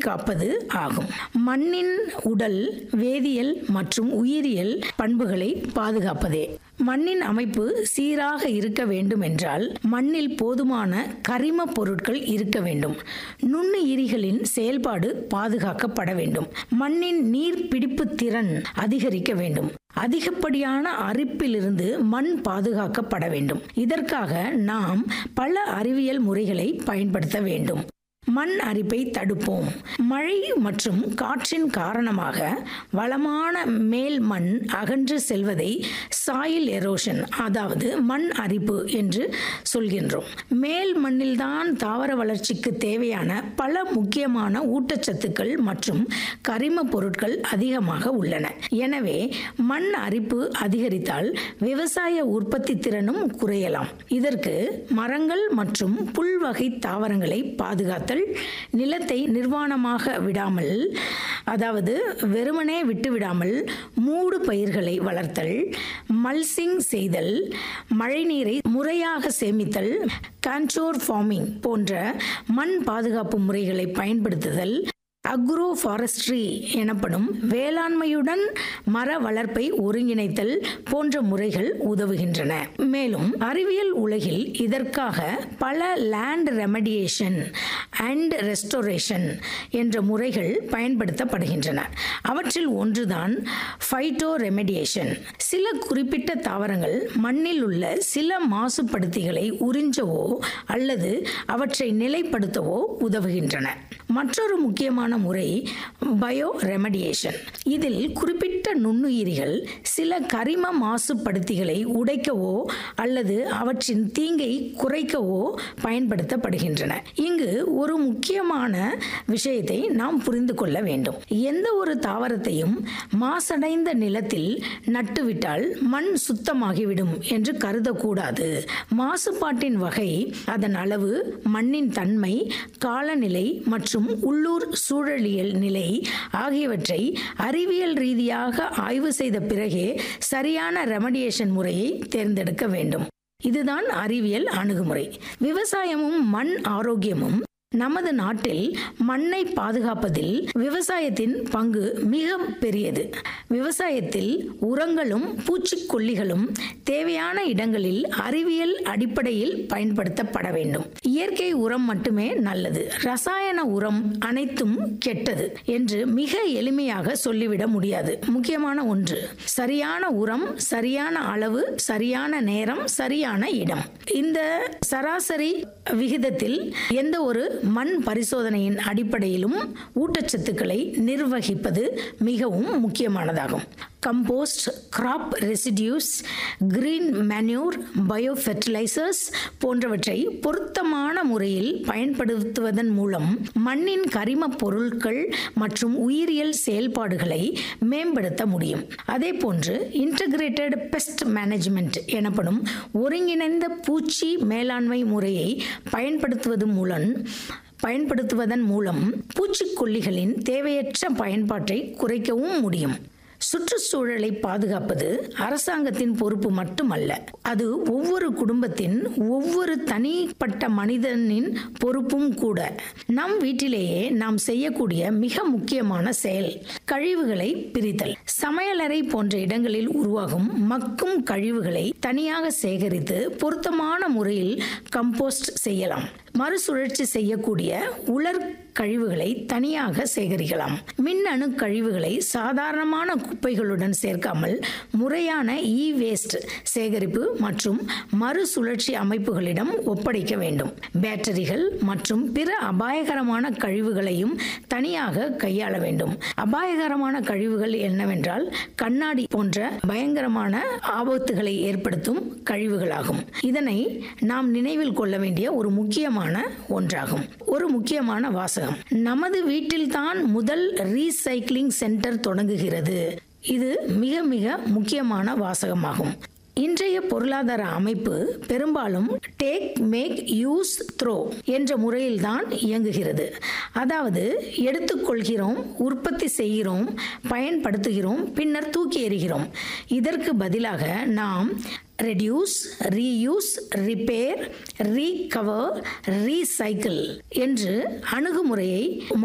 காப்பது ஆகும் மண்ணின் உடல் வேதியியல் மற்றும் உயிரியல் பண்புகளை பாதுகாப்பதே மண்ணின் அமைப்பு சீராக இருக்க வேண்டும் என்றால் மண்ணில் போதுமான கரிம பொருட்கள் இருக்க வேண்டும் நுண்ணுயிரிகளின் செயல்பாடு பாதுகாக்கப்பட வேண்டும் மண்ணின் நீர் பிடிப்பு திறன் அதிகரிக்க வேண்டும் அதிகப்படியான அரிப்பிலிருந்து மண் பாதுகாக்கப்பட வேண்டும் இதற்காக நாம் பல அறிவியல் முறைகளை பயன்படுத்த வேண்டும் மண் அரிப்பை தடுப்போம் மழை மற்றும் காற்றின் காரணமாக வளமான மேல் மண் அகன்று செல்வதை சாயில் எரோஷன் அதாவது மண் அரிப்பு என்று சொல்கின்றோம் மேல் மண்ணில்தான் தாவர வளர்ச்சிக்கு தேவையான பல முக்கியமான ஊட்டச்சத்துக்கள் மற்றும் கரிம பொருட்கள் அதிகமாக உள்ளன எனவே மண் அரிப்பு அதிகரித்தால் விவசாய உற்பத்தி திறனும் குறையலாம் இதற்கு மரங்கள் மற்றும் புல்வகை தாவரங்களை பாதுகாத்தல் நிலத்தை நிர்வாணமாக விடாமல் அதாவது வெறுமனே விட்டு விடாமல் மூடு பயிர்களை வளர்த்தல் மல்சிங் செய்தல் மழைநீரை முறையாக சேமித்தல் கான்டோர் ஃபார்மிங் போன்ற மண் பாதுகாப்பு முறைகளை பயன்படுத்துதல் அக்ரோ ஃபாரஸ்ட்ரி எனப்படும் வேளாண்மையுடன் மர வளர்ப்பை ஒருங்கிணைத்தல் போன்ற முறைகள் உதவுகின்றன மேலும் அறிவியல் உலகில் இதற்காக பல லேண்ட் ரெமடியேஷன் அண்ட் ரெஸ்டோரேஷன் என்ற முறைகள் பயன்படுத்தப்படுகின்றன அவற்றில் ஒன்றுதான் ஃபைட்டோ ரெமெடியேஷன் சில குறிப்பிட்ட தாவரங்கள் மண்ணில் உள்ள சில மாசுபடுத்திகளை உறிஞ்சவோ அல்லது அவற்றை நிலைப்படுத்தவோ உதவுகின்றன மற்றொரு முக்கியமான முறை பயோ ரெமடியேஷன் இதில் குறிப்பிட்ட நுண்ணுயிரிகள் சில கரிம மாசுபடுத்திகளை உடைக்கவோ அல்லது அவற்றின் தீங்கை குறைக்கவோ பயன்படுத்தப்படுகின்றன இங்கு ஒரு முக்கியமான விஷயத்தை நாம் புரிந்து கொள்ள வேண்டும் எந்த ஒரு தாவரத்தையும் மாசடைந்த நிலத்தில் நட்டுவிட்டால் மண் சுத்தமாகிவிடும் என்று கருதக்கூடாது மாசுபாட்டின் வகை அதன் அளவு மண்ணின் தன்மை காலநிலை மற்றும் உள்ளூர் சூழலியல் நிலை ஆகியவற்றை அறிவியல் ரீதியாக ஆய்வு செய்த பிறகே சரியான ரெமடியேஷன் முறையை தேர்ந்தெடுக்க வேண்டும் இதுதான் அறிவியல் அணுகுமுறை விவசாயமும் மண் ஆரோக்கியமும் நமது நாட்டில் மண்ணை பாதுகாப்பதில் விவசாயத்தின் பங்கு மிக பெரியது விவசாயத்தில் உரங்களும் பூச்சிக்கொல்லிகளும் தேவையான இடங்களில் அறிவியல் அடிப்படையில் பயன்படுத்தப்பட வேண்டும் இயற்கை உரம் மட்டுமே நல்லது ரசாயன உரம் அனைத்தும் கெட்டது என்று மிக எளிமையாக சொல்லிவிட முடியாது முக்கியமான ஒன்று சரியான உரம் சரியான அளவு சரியான நேரம் சரியான இடம் இந்த சராசரி விகிதத்தில் எந்த ஒரு மண் பரிசோதனையின் அடிப்படையிலும் ஊட்டச்சத்துக்களை நிர்வகிப்பது மிகவும் முக்கியமானதாகும் compost crop residue green manure bio fertilisers போன்றவற்றை பொருத்தமான முறையில் பயன்படுத்துவதன் மூலம் மண்ணின் கரிம பொருட்கள் மற்றும் உயிரியல் செயல்பாடுகளை மேம்படுத்த முடியும் அதே போன்று இன்டகிரேட்டட் பெஸ்ட் மேனேஜ்மெண்ட் எனப்படும் ஒருங்கிணைந்த பூச்சி மேலாண்மை முறையை பயன்படுத்துவது மூலம் பயன்படுத்துவதன் மூலம் பூச்சிக்கொல்லிகளின் தேவையற்ற பயன்பாட்டை குறைக்கவும் முடியும் சுற்றுச்சூழலை பாதுகாப்பது அரசாங்கத்தின் பொறுப்பு மட்டுமல்ல அது ஒவ்வொரு குடும்பத்தின் ஒவ்வொரு தனிப்பட்ட மனிதனின் பொறுப்பும் கூட நம் வீட்டிலேயே நாம் செய்யக்கூடிய மிக முக்கியமான செயல் கழிவுகளை பிரித்தல் சமையலறை போன்ற இடங்களில் உருவாகும் மக்கும் கழிவுகளை தனியாக சேகரித்து பொருத்தமான முறையில் கம்போஸ்ட் செய்யலாம் மறுசுழற்சி செய்யக்கூடிய உலர் கழிவுகளை தனியாக சேகரிக்கலாம் மின்னணு கழிவுகளை சாதாரணமான குப்பைகளுடன் சேர்க்காமல் முறையான இ வேஸ்ட் சேகரிப்பு மற்றும் மறுசுழற்சி அமைப்புகளிடம் ஒப்படைக்க வேண்டும் பேட்டரிகள் மற்றும் பிற அபாயகரமான கழிவுகளையும் தனியாக கையாள வேண்டும் அபாயகரமான கழிவுகள் என்னவென்றால் கண்ணாடி போன்ற பயங்கரமான ஆபத்துகளை ஏற்படுத்தும் கழிவுகளாகும் இதனை நாம் நினைவில் கொள்ள வேண்டிய ஒரு முக்கியமான ஒன்றாகும் ஒரு முக்கியமான வாசகம் நமது வீட்டில்தான் முதல் ரீசைக்ளிங் சென்டர் தொடங்குகிறது இது மிக மிக முக்கியமான வாசகமாகும் இன்றைய பொருளாதார அமைப்பு பெரும்பாலும் டேக் மேக் யூஸ் த்ரோ என்ற முறையில்தான் இயங்குகிறது அதாவது எடுத்துக்கொள்கிறோம் உற்பத்தி செய்கிறோம் பயன்படுத்துகிறோம் பின்னர் தூக்கி எறிகிறோம் இதற்கு பதிலாக நாம் reduce reuse repair recover recycle என்று அணுகுமுறையை